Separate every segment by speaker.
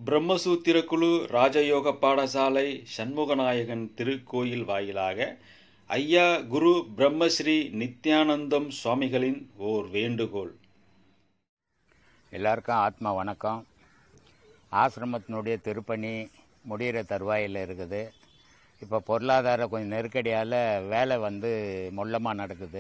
Speaker 1: பிரம்மசூத்திர குழு ராஜயோக பாடசாலை சண்முகநாயகன் திருக்கோயில் வாயிலாக ஐயா குரு பிரம்மஸ்ரீ நித்யானந்தம் சுவாமிகளின் ஓர் வேண்டுகோள்
Speaker 2: எல்லாருக்கும் ஆத்மா வணக்கம் ஆசிரமத்தினுடைய திருப்பணி முடிகிற தருவாயில் இருக்குது இப்போ பொருளாதார கொஞ்சம் நெருக்கடியால் வேலை வந்து மொல்லமாக நடக்குது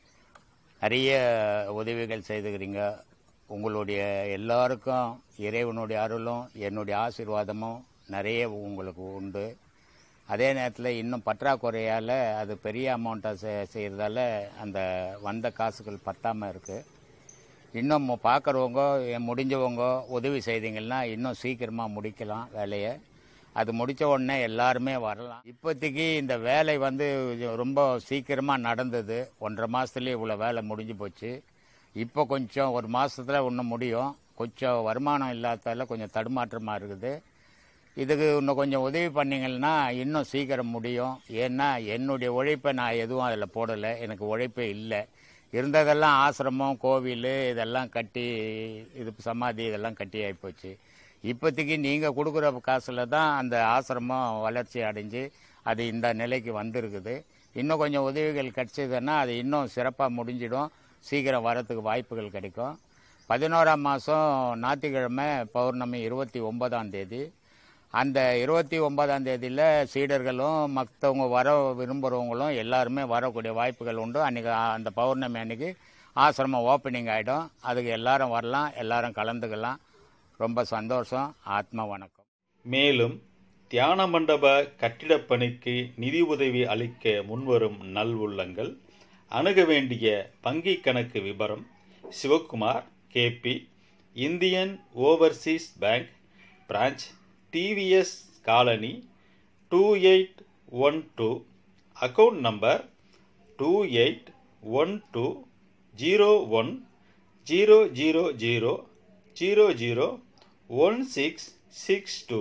Speaker 2: நிறைய உதவிகள் செய்துக்கிறீங்க உங்களுடைய எல்லாருக்கும் இறைவனுடைய அருளும் என்னுடைய ஆசீர்வாதமும் நிறைய உங்களுக்கு உண்டு அதே நேரத்தில் இன்னும் பற்றாக்குறையால் அது பெரிய அமௌண்ட்டாக செ செய்கிறதால அந்த வந்த காசுகள் பத்தாமல் இருக்குது இன்னும் பார்க்குறவங்க முடிஞ்சவங்க உதவி செய்தீங்கன்னா இன்னும் சீக்கிரமாக முடிக்கலாம் வேலையை அது முடித்த உடனே எல்லாருமே வரலாம் இப்போதைக்கு இந்த வேலை வந்து ரொம்ப சீக்கிரமாக நடந்தது ஒன்றரை மாதத்துலேயே இவ்வளோ வேலை முடிஞ்சு போச்சு இப்போ கொஞ்சம் ஒரு மாதத்துல இன்னும் முடியும் கொஞ்சம் வருமானம் இல்லாததால கொஞ்சம் தடுமாற்றமாக இருக்குது இதுக்கு இன்னும் கொஞ்சம் உதவி பண்ணீங்கன்னா இன்னும் சீக்கிரம் முடியும் ஏன்னா என்னுடைய உழைப்பை நான் எதுவும் அதில் போடலை எனக்கு உழைப்பே இல்லை இருந்ததெல்லாம் ஆசிரமம் கோவில் இதெல்லாம் கட்டி இது சமாதி இதெல்லாம் கட்டி ஆகிப்போச்சு இப்போதைக்கு நீங்கள் கொடுக்குற காசில் தான் அந்த ஆசிரமம் வளர்ச்சி அடைஞ்சு அது இந்த நிலைக்கு வந்திருக்குது இன்னும் கொஞ்சம் உதவிகள் கிடைச்சதுன்னா அது இன்னும் சிறப்பாக முடிஞ்சிடும் சீக்கிரம் வரத்துக்கு வாய்ப்புகள் கிடைக்கும் பதினோராம் மாதம் ஞாயிற்றுக்கிழமை பௌர்ணமி இருபத்தி ஒன்பதாம் தேதி அந்த இருபத்தி ஒன்பதாம் தேதியில் சீடர்களும் மற்றவங்க வர விரும்புகிறவங்களும் எல்லாருமே வரக்கூடிய வாய்ப்புகள் உண்டு அன்றைக்கி அந்த பௌர்ணமி அன்னைக்கு ஆசிரமம் ஓப்பனிங் ஆகிடும் அதுக்கு எல்லாரும் வரலாம் எல்லாரும் கலந்துக்கலாம் ரொம்ப சந்தோஷம் ஆத்மா வணக்கம்
Speaker 1: மேலும் தியான மண்டப கட்டிடப் பணிக்கு நிதி உதவி அளிக்க முன்வரும் நல்வுள்ளங்கள் அணுக வேண்டிய வங்கி கணக்கு விபரம் Sivakumar KP Indian overseas bank branch TVS colony two eight one two account number two eight one two zero one zero zero zero zero zero one six six two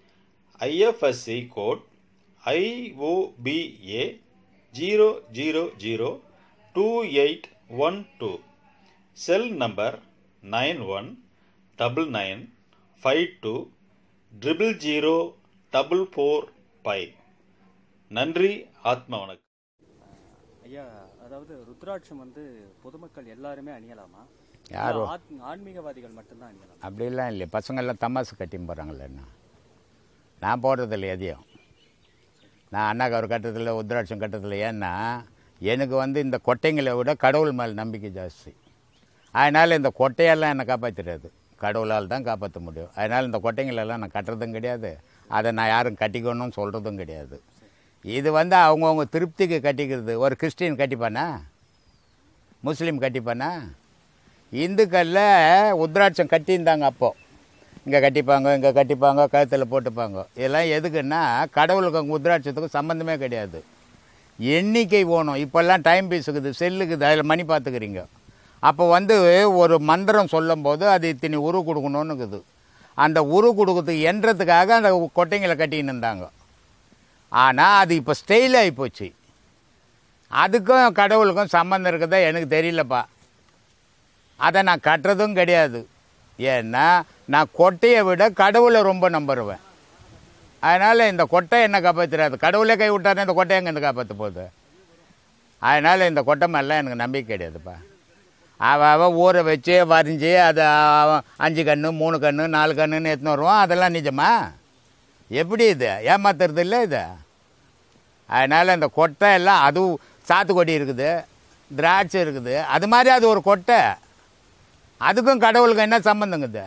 Speaker 1: IFSC code IOBA zero zero zero two eight one two cell number nine one double nine five two triple zero double four five நன்றி ஆத்ம வணக்கம்
Speaker 3: ஐயா அதாவது ருத்ராட்சம் வந்து பொதுமக்கள் எல்லாருமே அணியலாமா
Speaker 2: யார்
Speaker 3: இல்ல ஆத்- ஆன்மீகவாதிகள் மட்டும்தான் அணியலாம்
Speaker 2: அப்படிலாம் இல்லை பசங்கள்லாம் தமாசு கட்டின்னு போகிறாங்களே என்ன நான் போடுறதில்ல எதையும் நான் அண்ணாக்கவர் கட்டுறதில்ல உத்ராட்சம் கட்டுறதில்ல ஏன்னா எனக்கு வந்து இந்த கொட்டைங்களை விட கடவுள் மேல் நம்பிக்கை ஜாஸ்தி அதனால் இந்த கொட்டையெல்லாம் என்னை காப்பாற்றிடாது கடவுளால் தான் காப்பாற்ற முடியும் அதனால் இந்த கொட்டைங்களெல்லாம் நான் கட்டுறதும் கிடையாது அதை நான் யாரும் கட்டிக்கணும்னு சொல்கிறதும் கிடையாது இது வந்து அவங்கவுங்க திருப்திக்கு கட்டிக்கிறது ஒரு கிறிஸ்டின் கட்டிப்பானா முஸ்லீம் கட்டிப்பானா இந்துக்களில் உத்ராட்சம் கட்டியிருந்தாங்க அப்போது இங்கே கட்டிப்பாங்க இங்கே கட்டிப்பாங்க கழுத்தில் போட்டுப்பாங்க இதெல்லாம் எதுக்குன்னா கடவுளுக்கு அங்கே உத்ராட்சத்துக்கும் சம்மந்தமே கிடையாது எண்ணிக்கை போகணும் இப்போல்லாம் டைம் பீஸுக்குது செல்லுக்குது அதில் மணி பார்த்துக்கிறீங்க அப்போ வந்து ஒரு மந்திரம் சொல்லும்போது அது இத்தனை உரு கொடுக்கணும்னு இருக்குது அந்த உரு கொடுக்கறதுக்கு எண்றதுக்காக அந்த கொட்டைங்களை கட்டின்னு இருந்தாங்க ஆனால் அது இப்போ ஸ்டைல் ஆகிப்போச்சு அதுக்கும் கடவுளுக்கும் சம்மந்தம் இருக்குதா எனக்கு தெரியலப்பா அதை நான் கட்டுறதும் கிடையாது ஏன்னா நான் கொட்டையை விட கடவுளை ரொம்ப நம்புருவேன் அதனால் இந்த கொட்டை என்ன காப்பாற்றிடாது கடவுளே கை விட்டாருன்னா இந்த கொட்டை எங்கேருந்து காப்பாற்ற போகுது அதனால் இந்த கொட்டை மேலாம் எனக்கு நம்பிக்கை கிடையாதுப்பா அவன் அவன் ஊற வச்சு வரைஞ்சி அதை அவன் அஞ்சு கன்று மூணு கன்று நாலு கன்றுன்னு எடுத்துன்னு வருவான் அதெல்லாம் நிஜமா எப்படி இது ஏமாத்துறது இல்லை இது அதனால் இந்த கொட்டை எல்லாம் அதுவும் சாத்துக்கொடி இருக்குது திராட்சை இருக்குது அது மாதிரி அது ஒரு கொட்டை அதுக்கும் கடவுளுக்கு என்ன சம்மந்தங்குது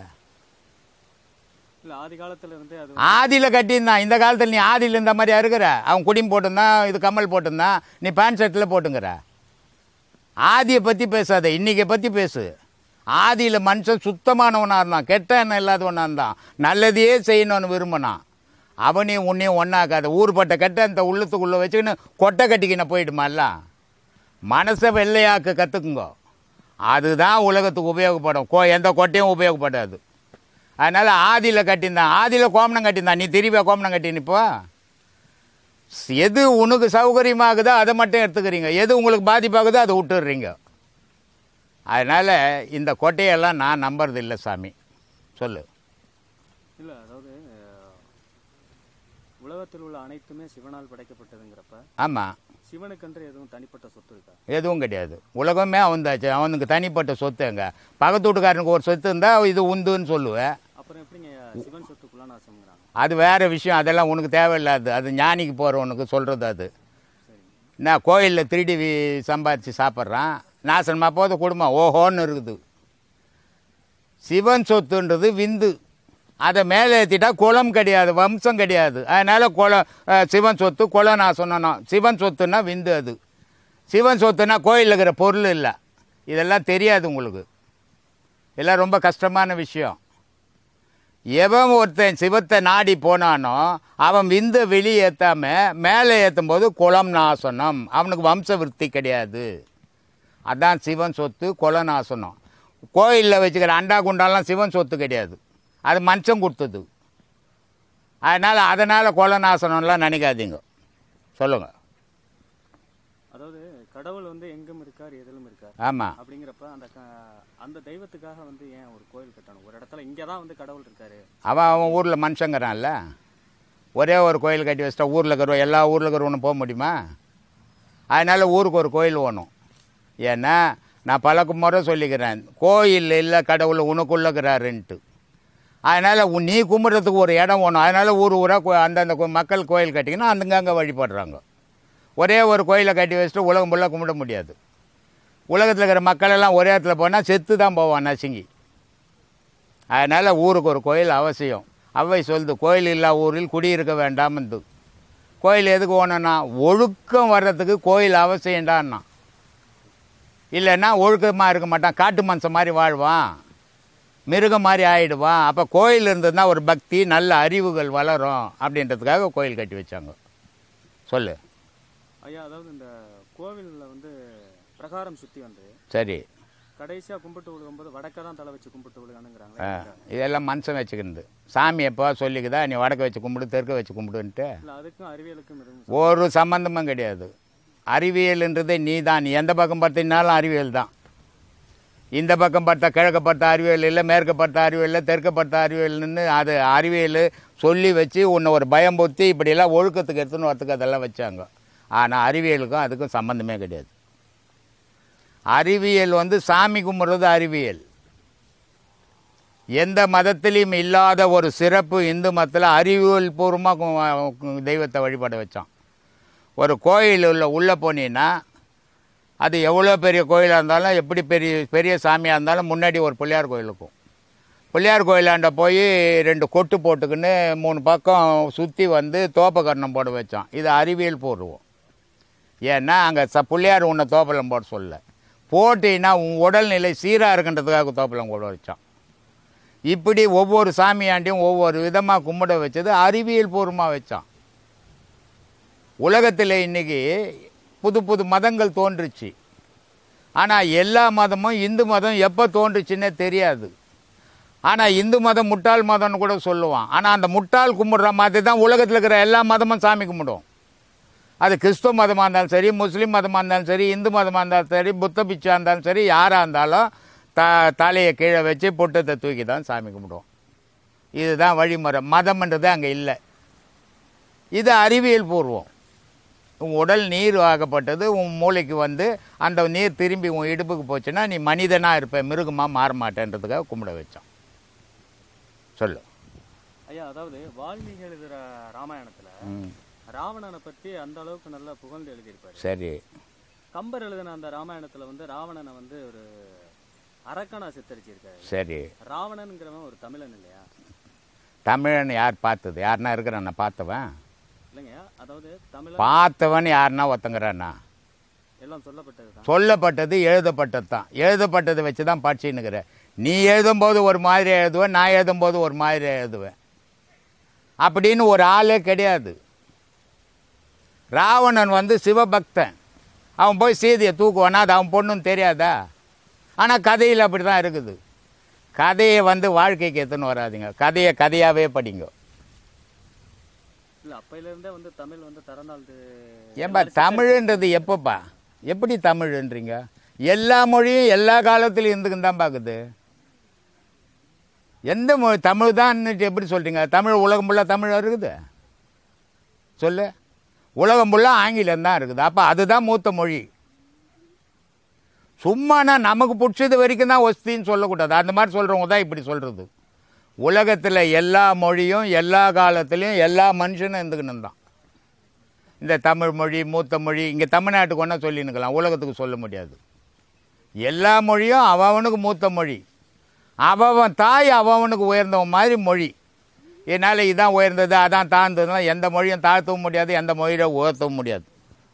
Speaker 3: இல்ல ஆதி காலத்துல இருந்தே அது
Speaker 2: ஆதியில் கட்டியிருந்தான் இந்த காலத்தில் நீ ஆதியில் இந்த மாதிரி இருக்கிற அவன் குடியும் போட்டிருந்தான் இது கம்மல் போட்டிருந்தான் நீ பேண்ட் ஷர்ட்டில் போட்டுங்கிற ஆதியை பற்றி பேசாத இன்னைக்கை பற்றி பேசு ஆதியில் மனுஷன் சுத்தமானவனாக இருந்தான் கெட்ட எண்ணம் இல்லாதவனாக இருந்தான் நல்லதையே செய்யணும்னு விரும்பினான் அவனையும் உன்னையும் ஒன்றாக்காத ஊர்பட்ட கெட்ட அந்த உள்ளத்துக்குள்ளே வச்சுக்கின்னு கொட்டை கட்டிக்கின போயிடுமா எல்லாம் மனசை வெள்ளையாக்க கற்றுக்குங்க அதுதான் உலகத்துக்கு உபயோகப்படும் கோ எந்த கொட்டையும் உபயோகப்படாது அதனால் ஆதியில் கட்டியிருந்தான் ஆதியில் கோமணம் கட்டியிருந்தான் நீ திரும்பியா கோமணம் கட்டின்னு இப்போ எது உனக்கு சௌகரியமாகுதோ அதை மட்டும் எடுத்துக்கிறீங்க எது உங்களுக்கு பாதிப்பாகுதோ அதை விட்டுடுறீங்க அதனால் இந்த கொட்டையெல்லாம் நான் நம்புறது இல்லை சாமி சொல்லு
Speaker 3: இல்ல அதாவது அஹ், உலகத்தில் உள்ள அனைத்துமே சிவனால் படைக்கப்பட்டதுங்கிறப்ப
Speaker 2: ஆமாம்
Speaker 3: சிவனுக்கென்று எதுவும் தனிப்பட்ட சொத்து இருக்கா
Speaker 2: எதுவும் கிடையாது உலகமே அவன்தாச்சு அவனுக்கு தனிப்பட்ட சொத்துங்க பக்கத்து வீட்டுக்காரனுக்கு ஒரு சொத்து இருந்தால் இது உந்துன்னு சொல்லுவேன்
Speaker 3: அப்புறம் எப்படிங்க சிவன் சொத்து குலநாசம்ங்கிறாங்க
Speaker 2: அது வேறு விஷயம் அதெல்லாம் உனக்கு தேவையில்லாது அது ஞானிக்கு போகிறவனுக்கு சொல்கிறது அது நான் கோயிலில் திருடி வி- சம்பாதிச்சு சாப்பிட்றான் நாசனமாக போது குடும்பம் ஓஹோன்னு இருக்குது சிவன் சொத்துன்றது விந்து அதை மேலே ஏற்றிட்டா குலம் கிடையாது வம்சம் கிடையாது அதனால் குலம் அஹ், சிவன் சொத்து குலம் நான் சொன்னோம் சிவன் சொத்துன்னா விந்து அது சிவன் சொத்துனா கோயிலில் இருக்கிற பொருள் இல்லை இதெல்லாம் தெரியாது உங்களுக்கு இதெல்லாம் ரொம்ப கஷ்டமான விஷயம் எவன் ஒருத்தன் சிவத்தை நாடி போனானோ அவன் விந்த வெளியே ஏற்றாம மேலே ஏற்றும் போது குலம் நாசனம் அவனுக்கு வம்ச விருத்தி கிடையாது அதான் சிவன் சொத்து குல நாசனம் கோயிலில் வச்சுக்கிற அண்டா குண்டாலாம் சிவன் சொத்து கிடையாது அது மனுஷன் கொடுத்தது அதனால் அதனால் குல நாசனம்லாம் நினைக்காதீங்க சொல்லுங்கள்
Speaker 3: அதாவது கடவுள் வந்து எங்கும் இருக்கார் எதிலும் இருக்கார்
Speaker 2: ஆமாம்
Speaker 3: அப்படிங்கிறப்ப அந்த க- அந்த தெய்வத்துக்காக வந்து ஏன் ஒரு கோயில் கட்டணும் ஒரு இடத்துல இங்கே தான் வந்து கடவுள் இருக்காரு
Speaker 2: அவன் அவன் ஊரில் மனுஷங்கிறான்ல ஒரே ஒரு கோயில் கட்டி வச்சிட்டா ஊரில் இருக்கிற எல்லா ஊரில் இருக்கிறவனும் போக முடியுமா அதனால் ஊருக்கு ஒரு கோயில் வேணும் ஏன்னா நான் பல முறை சொல்லிக்கிறேன் கோயில் இல்லை கடவுள் உனக்குள்ளக்கிறாருன்ட்டு அதனால் நீ கும்பிட்றதுக்கு ஒரு இடம் வேணும் அதனால் ஊர் ஊராக அந்தந்த கோ- மக்கள் கோயில் கட்டிங்கன்னா அங்கங்கே வழிபடுறாங்க ஒரே ஒரு கோயிலை கட்டி வச்சுட்டு உலகம் ஃபுல்லாக கும்பிட முடியாது உலகத்தில் இருக்கிற மக்கள் எல்லாம் ஒரே இடத்துல போனால் செத்து தான் போவான் நசுங்கி அதனால் ஊருக்கு ஒரு கோயில் அவசியம் அவ்வை சொல்லுது கோயில் இல்லா ஊரில் குடியிருக்க வேண்டாம்னு கோயில் எதுக்கு ஓணும்னா ஒழுக்கம் வர்றதுக்கு கோயில் அவசியம்டான்னா இல்லைன்னா ஒழுக்கமாக இருக்க மாட்டான் காட்டு மனுஷன் மாதிரி வாழ்வான் மிருகம் மாதிரி ஆயிடுவான் அப்போ கோயில் இருந்ததுன்னா ஒரு பக்தி நல்ல அறிவுகள் வளரும் அப்படின்றதுக்காக கோயில் கட்டி வச்சாங்க சொல்லு
Speaker 3: ஐயா அதாவது இந்த கோவிலில் வந்து பிரகாரம் சுற்றி வந்து
Speaker 2: சரி
Speaker 3: கடைசியாக கும்பிட்டு விழுகும்போது வடக்க தான் தலை வச்சு கும்பிட்டு விழுகணுங்கிறாங்க
Speaker 2: ஆ, இதெல்லாம் மனுஷன் வச்சுக்கிறது சாமி எப்போ சொல்லிக்குதா நீ வடக்க வச்சு கும்பிடு தெற்க வச்சு கும்பிடுன்ட்டு
Speaker 3: இல்லை அதுக்கும் அறிவியலுக்கும் எதுவும்
Speaker 2: ஒரு சம்பந்தமும் கிடையாது அறிவியல்ன்றதே நீ தான் நீ எந்த பக்கம் பார்த்தினாலும் அறிவியல் தான் இந்த பக்கம் பார்த்தா கிழக்க பார்த்த அறிவியல் இல்லை மேற்க பார்த்த அறிவியல் இல்லை தெற்க பார்த்த அறிவியல்னு அது அறிவியல் சொல்லி வச்சு உன்னை ஒரு பயம் பொத்தி இப்படியெல்லாம் ஒழுக்கத்துக்கு எடுத்துன்னு வரத்துக்கு அதெல்லாம் வச்சாங்க ஆனால் அறிவியலுக்கும் அதுக்கும் சம்மந்தமே கிடையாது அறிவியல் வந்து சாமி கும்பிட்றது அறிவியல் எந்த மதத்திலையும் இல்லாத ஒரு சிறப்பு இந்து மதத்தில் அறிவியல் பூர்வமாக தெய்வத்தை வழிபட வச்சான் ஒரு கோயில் உள்ள உள்ளே போனீங்கன்னா அது எவ்வளோ பெரிய கோயிலாக இருந்தாலும் எப்படி பெரிய பெரிய சாமியாக இருந்தாலும் முன்னாடி ஒரு பிள்ளையார் கோயில் இருக்கும் பிள்ளையார் கோயிலாண்ட போய் ரெண்டு கொட்டு போட்டுக்கின்னு மூணு பக்கம் சுற்றி வந்து தோப்பக்கரணம் போட வச்சான் இது அறிவியல் பூர்வம் ஏன்னா அங்கே ச பிள்ளையார் உன்னை தோப்பலம் போட சொல்ல போட்டின்னா உன் உடல்நிலை சீராக இருக்கின்றதுக்காக தோப்பலம் போட வச்சான் இப்படி ஒவ்வொரு சாமியாண்டியும் ஒவ்வொரு விதமாக கும்பிட வச்சது அறிவியல் பூர்வமாக வச்சான் உலகத்தில் இன்னைக்கு புது புது மதங்கள் தோன்றுச்சு ஆனால் எல்லா மதமும் இந்து மதம் எப்போ தோன்றுச்சுன்னே தெரியாது ஆனால் இந்து மதம் முட்டாள் மதம்னு கூட சொல்லுவான் ஆனால் அந்த முட்டாள் கும்பிடுற மாதிரி தான் உலகத்தில் இருக்கிற எல்லா மதமும் சாமி கும்பிடும் அது கிறிஸ்துவ மதமாக இருந்தாலும் சரி முஸ்லீம் மதமாக இருந்தாலும் சரி இந்து மதமாக இருந்தாலும் சரி புத்த பிச்சா இருந்தாலும் சரி யாராக இருந்தாலும் த தலையை கீழே வச்சு பொட்டத்தை தூக்கி தான் சாமி கும்பிடுவோம் இதுதான் வழிமுறை மதம்ன்றது அங்கே இல்லை இது அறிவியல் பூர்வம் உன் உடல் நீர் ஆகப்பட்டது உன் மூளைக்கு வந்து அந்த நீர் திரும்பி உன் இடுப்புக்கு போச்சுன்னா நீ மனிதனாக இருப்ப மிருகமாக மாற மாட்டேன்றதுக்காக கும்பிட வச்சான் சொல்லு
Speaker 3: ஐயா அதாவது வால்மீகி எழுதுகிற ராமாயணத்தில்
Speaker 2: ம்
Speaker 3: ராவணனை பற்றி அந்த அளவுக்கு நல்லா புகழ்ந்து எழுதியிருப்பாரு
Speaker 2: சரி
Speaker 3: கம்பர் எழுதின அந்த ராமாயணத்தில் வந்து ராவணனை வந்து ஒரு அரக்கனா சித்தரிச்சிருக்காரு
Speaker 2: சரி
Speaker 3: ராவணனுங்கிறவன் ஒரு தமிழன் இல்லையா
Speaker 2: தமிழன் யார் பார்த்தது யாருன்னா இருக்கிறான் பார்த்தவன்
Speaker 3: இல்லைங்கய்யா அதாவது தமிழன்
Speaker 2: பார்த்தவன் யாருன்னா ஒருத்தங்கிறானா
Speaker 3: எல்லாம் சொல்லப்பட்டது தான்
Speaker 2: சொல்லப்பட்டது எழுதப்பட்டது தான் எழுதப்பட்டதை வச்சு தான் படிச்சுன்னுக்கிற நீ எழுதும்போது ஒரு மாதிரி எழுதுவேன் நான் எழுதும்போது ஒரு மாதிரி எழுதுவேன் அப்படின்னு ஒரு ஆளே கிடையாது ராவணன் வந்து சிவபக்தன் அவன் போய் சீதையை தூக்குவானா அது அவன் பொண்ணுன்னு தெரியாதா ஆனால் கதையில் அப்படி தான் இருக்குது கதையை வந்து வாழ்க்கைக்கு எடுத்துன்னு வராதீங்க கதையை கதையாகவே படிங்க
Speaker 3: இல்லை அப்பையிலேருந்தே வந்து தமிழ் வந்து தரநாள்
Speaker 2: ஏன்பா தமிழ்ன்றது எப்போப்பா எப்படி தமிழ்ன்றீங்க எல்லா மொழியும் எல்லா காலத்துலையும் இருந்துக்குன்னு தான் பார்க்குது எந்த மொழி தமிழ் தான்னுட்டு எப்படி சொல்கிறீங்க தமிழ் உலகம் ஃபுல்லாக தமிழ் இருக்குது சொல்லு உலகம் ஃபுல்லாக ஆங்கிலம் தான் இருக்குது அப்போ அதுதான் மூத்த மொழி சும்மானா நமக்கு பிடிச்சது வரைக்கும் தான் ஒஸ்தின்னு சொல்லக்கூடாது அந்த மாதிரி சொல்கிறவங்க தான் இப்படி சொல்கிறது உலகத்தில் எல்லா மொழியும் எல்லா காலத்துலேயும் எல்லா மனுஷனும் இருந்துக்கணும் தான் இந்த தமிழ் மொழி மூத்த மொழி இங்கே தமிழ்நாட்டுக்கு ஒன்றா சொல்லினுக்கலாம் உலகத்துக்கு சொல்ல முடியாது எல்லா மொழியும் அவனுக்கு மூத்த மொழி அவன் தாய் அவனுக்கு உயர்ந்தவன் மாதிரி மொழி என்னால் இதான் உயர்ந்தது அதான் தாழ்ந்ததுன்னா எந்த மொழியும் தாழ்த்தவும் முடியாது எந்த மொழியை உயர்த்தவும் முடியாது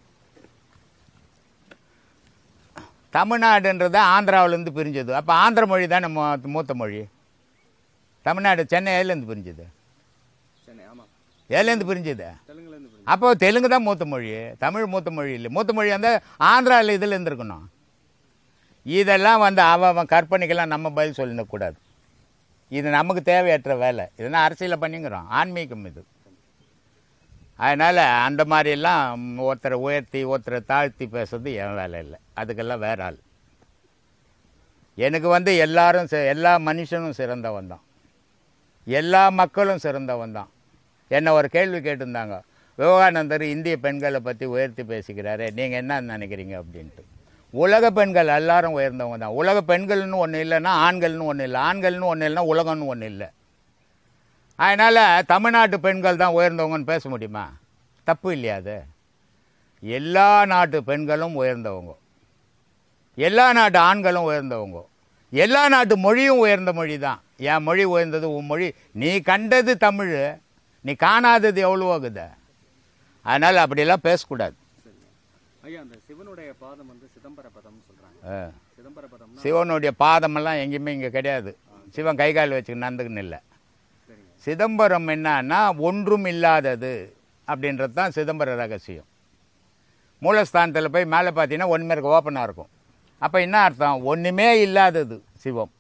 Speaker 2: தமிழ்நாடுன்றது ஆந்திராவிலேருந்து பிரிஞ்சது அப்போ ஆந்திர மொழி தானே மூ- மூத்த மொழி தமிழ்நாடு சென்னை ஏலேருந்து பிரிஞ்சது
Speaker 3: சென்னை ஆமாம்
Speaker 2: ஏலேருந்து பிரிஞ்சது
Speaker 3: தெலுங்குலேருந்து புரியுது
Speaker 2: அப்போ தெலுங்கு தான் மூத்த மொழி தமிழ் மூத்த மொழி இல்லை மூத்த மொழி வந்து ஆந்திராவில் இதில் இருந்திருக்கணும் இதெல்லாம் வந்து அவன் அவன் கற்பனைக்கெல்லாம் நம்ம பதில் சொல்லிடக்கூடாது இது நமக்கு தேவையற்ற வேலை இதெல்லாம் அரசியலில் பண்ணிங்கிறோம் ஆன்மீகம் இது அதனால் அந்த மாதிரியெல்லாம் ஒருத்தரை உயர்த்தி ஒருத்தரை தாழ்த்தி பேசுறது என் வேலை இல்லை அதுக்கெல்லாம் வேற ஆள் எனக்கு வந்து எல்லாரும் சி- எல்லா மனுஷனும் சிறந்தவன் தான் எல்லா மக்களும் சிறந்தவன் தான் என்ன ஒரு கேள்வி கேட்டிருந்தாங்க விவேகானந்தர் இந்திய பெண்களை பற்றி உயர்த்தி பேசிக்கிறாரு நீங்கள் என்ன நினைக்கிறீங்க அப்படின்ட்டு உலக பெண்கள் எல்லாரும் உயர்ந்தவங்க தான் உலக பெண்கள்னு ஒன்று இல்லைன்னா ஆண்கள்னு ஒன்று இல்லை ஆண்கள்னு ஒன்று இல்லைன்னா உலகம்னு ஒன்று இல்லை அதனால் தமிழ்நாட்டு பெண்கள் தான் உயர்ந்தவங்கன்னு பேச முடியுமா தப்பு இல்லையா அது எல்லா நாட்டு பெண்களும் உயர்ந்தவங்க எல்லா நாட்டு ஆண்களும் உயர்ந்தவங்க எல்லா நாட்டு மொழியும் உயர்ந்த மொழி தான் என் மொழி உயர்ந்தது உன் மொழி நீ கண்டது தமிழ் நீ காணாதது எவ்வளோகுது அதனால் அப்படியெல்லாம் பேசக்கூடாது
Speaker 3: சரிங்க ஐயா அந்த சிவனுடைய பாதம் வந்து சிதம்பர பதம்னு சொல்றாங்க
Speaker 2: ஆ.
Speaker 3: சிதம்பர பதம்னா
Speaker 2: சிவனுடைய பாதமெல்லாம் எங்கேயுமே இங்கே கிடையாது சிவன் கை கால் வச்சுக்க நந்துக்குன்னு இல்லை
Speaker 3: சரிங்க
Speaker 2: சிதம்பரம் என்னன்னா ஒன்றும் இல்லாதது அப்படின்றது தான் சிதம்பர ரகசியம் மூலஸ்தானத்தில் போய் மேலே பார்த்தீங்கன்னா ஒன்றுமே இருக்க ஓப்பனாக இருக்கும் அப்போ என்ன அர்த்தம் ஒன்றுமே இல்லாதது சிவம்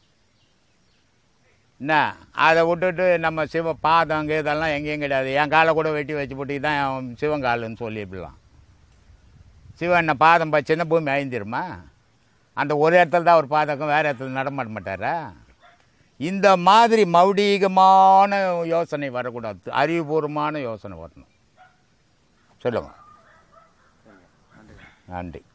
Speaker 2: என்ன அதை விட்டுட்டு நம்ம சிவ பாதங்க இதெல்லாம் எங்கேயும் கிடையாது என் காலை கூட வெட்டி வச்சு போட்டு தான் என் சிவன் காலுன்னு சொல்லிவிடலாம் சிவன் என்ன பாதம் பச்சுன்னா பூமி அழிஞ்சிருமா அந்த ஒரு இடத்துல தான் ஒரு பாதகம் வேறு இடத்துல நடமாட மாட்டாரா இந்த மாதிரி மௌடீகமான யோசனை வரக்கூடாது அறிவுபூர்வமான யோசனை வரணும் சொல்லுங்க
Speaker 3: சரிங்க நன்றி
Speaker 2: நன்றி